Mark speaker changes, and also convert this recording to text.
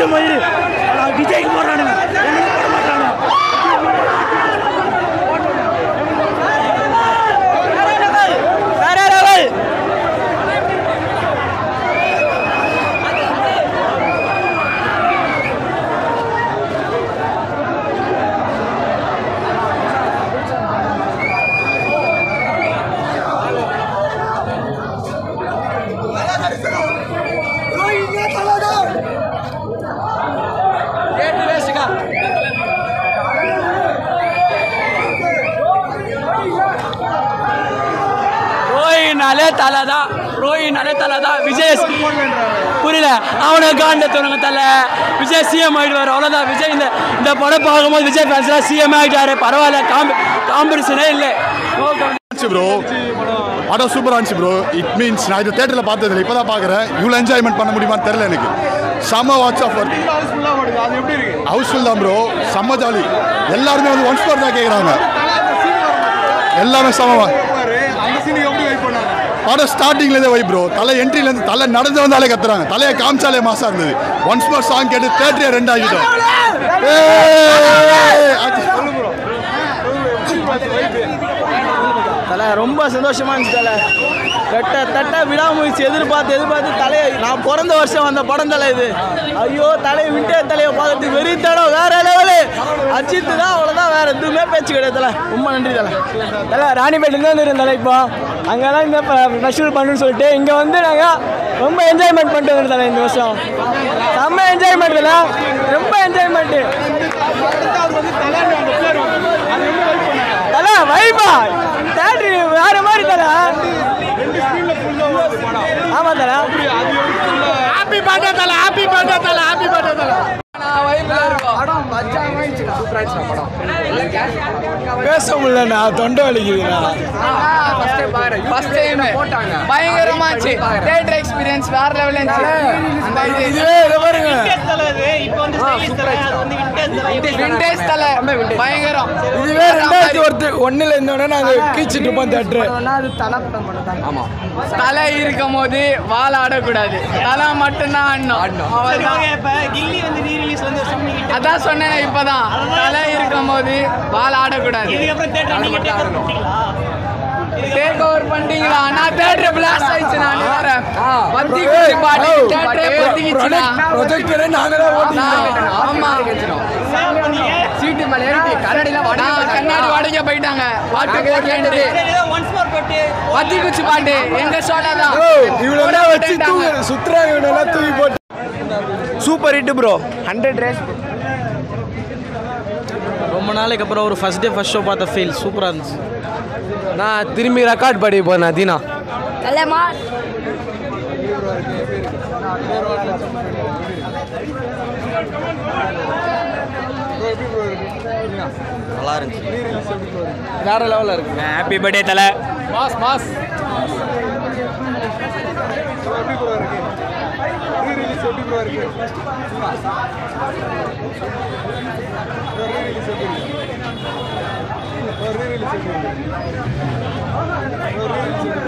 Speaker 1: மயிறு மயிறு நான் விஜய்க்கு போடுறானுங்க எனக்கு போட மாட்டானுங்க வேற லெவல் ரோஹினாலே தலை தான் ரோஹினாலே தலை தான் விஜய் புரியல அவனை காண்ட தோணுங்க தலை விஜய் சிஎம் ஆயிடுவார் அவ்வளோதான் விஜய் இந்த இந்த படம் பார்க்கும்போது விஜய் ஃபேன்ஸ்லாம் சிஎம் ஆகிட்டாரு பரவாயில்ல காம்பி காம்படிஷனே இல்லை No competition.
Speaker 2: இருந்துச்சு ப்ரோ படம் சூப்பராக இருந்துச்சு ப்ரோ இட் மீன்ஸ் நான் இது தேட்டரில் பார்த்ததில்ல இப்போ தான் பார்க்குறேன் இவ்வளோ என்ஜாய்மெண்ட் பண்ண முடியுமான்னு தெரில எனக்கு செம்ம வாட்ச் ஆஃப் ஹவுஸ்ஃபுல் தான் ப்ரோ செம்ம ஜாலி எல்லாருமே வந்து ஒன்ஸ் பார் தான் கேட்குறாங்க எல்லாமே செம்ம படம் ஸ்டார்டிங்லேருந்தே வை ப்ரோ தலை என்ட்ரிலேருந்து தலை நடந்து வந்தாலே கத்துறாங்க தலையை காமிச்சாலே மாசா இருந்தது ஒன்ஸ் மோர் சாங் கேட்டு தேட்டரே ரெண்டு ஆகிட்டோம் ஏய்! அது-
Speaker 1: தலை ரொம்ப சந்தோஷமா இருந்துச்சு தலை தட்ட தட்ட விடாமுயற்சி எதிர்பார்த்து எதிர்பார்த்து தலையை நான் பிறந்த வருஷம் வந்த படம் தலை இது ஐயோ தலை விண்டே தலையை பார்க்கறதுக்கு வெறித்தடம் வேற லெவலு அஜித் தான் அவ்வளோதான் வேற எதுவுமே பேச்சு கிடையாது தலை ரொம்ப நன்றி தலை தலை ராணிப்பேட்டில் தான் இருந்தோம் தலை இப்போ அங்கே தான் இந்த ஃபெஸ்டிவல் பண்ணணும்னு சொல்லிட்டு இங்கே வந்து நாங்கள் ரொம்ப என்ஜாய்மெண்ட் பண்ணிட்டு வந்துருந்தோம் தலை இந்த வருஷம் செம்ம என்ஜாய்மெண்ட் தலை ரொம்ப என்ஜாய்மெண்ட்டு தலை வைபா தேட்டரி வேற மாதிரி தலை ஆமா தலை ஹாப்பி பர்த்டே தலை ஹாப்பி பர்த்டே தலை ஹாப்பி பர்த்டே தலை பேச முடியலண்ணா தொண்டை வலிக்குதுண்ணா
Speaker 3: ஃபர்ஸ்ட் டைம் பயங்கரமாச்சு தியேட்டர் எக்ஸ்பீரியன்ஸ் வேற லெவல்ல இருந்துச்சு அந்த இது
Speaker 1: இதுவே இதை பாருங்க
Speaker 3: விண்டேஜ் தலை பயங்கரம்
Speaker 1: இதுவே ரெண்டாயிரத்தி ஒருத்து ஒன்னுல இருந்தோடனே நாங்கள் கீச்சிட்டு இருப்போம் தேட்டரு
Speaker 3: தலை இருக்கும் போது வால் ஆடக்கூடாது தலை மட்டும்தான் ஆடணும் அவ்வளவுதான். அதான் சொன்னேன் இப்பதான் தலை இருக்கும் போது வால் ஆடக்கூடாது டேக் ஓவர் பண்ணிட்டீங்களா நான் தேட்டர் பிளாஸ்ட் ஆயிடுச்சு நான் வேற பத்தி குச்சி பாடி தேட்டரே பத்திக்கிச்சுடா
Speaker 1: ப்ரொஜெக்டரே நாங்கள் தான் ஓட்டினோம்
Speaker 3: ஆமா சீட்டு மேல ஏறிட்டு கண்ணாடில கண்ணாடி உடைக்க போயிட்டாங்க பாட்டு போட்டு பத்தி குச்சி பாட்டு எங்க சோழதான்
Speaker 1: இவ்வளோ வச்சு தூங்க சுத்துறாங்க இவனெல்லாம் தூக்கி போட்டு super hit bro hundred race ரொம்ப நாளைக்கு அப்புறம் ஒரு ஃபர்ஸ்ட் டே ஃபர்ஸ்ட் ஷோ பார்த்த ஃபீல் சூப்பராக இருந்துச்சு நான் திரும்பி ரெக்கார்ட் படி போனேன் தீனா
Speaker 4: தலைமா
Speaker 1: நல்லா இருந்துச்சு வேற லெவலில் இருக்கு ஹாப்பி பர்த்டே தலை
Speaker 3: மாஸ் மாஸ்
Speaker 2: ஒரு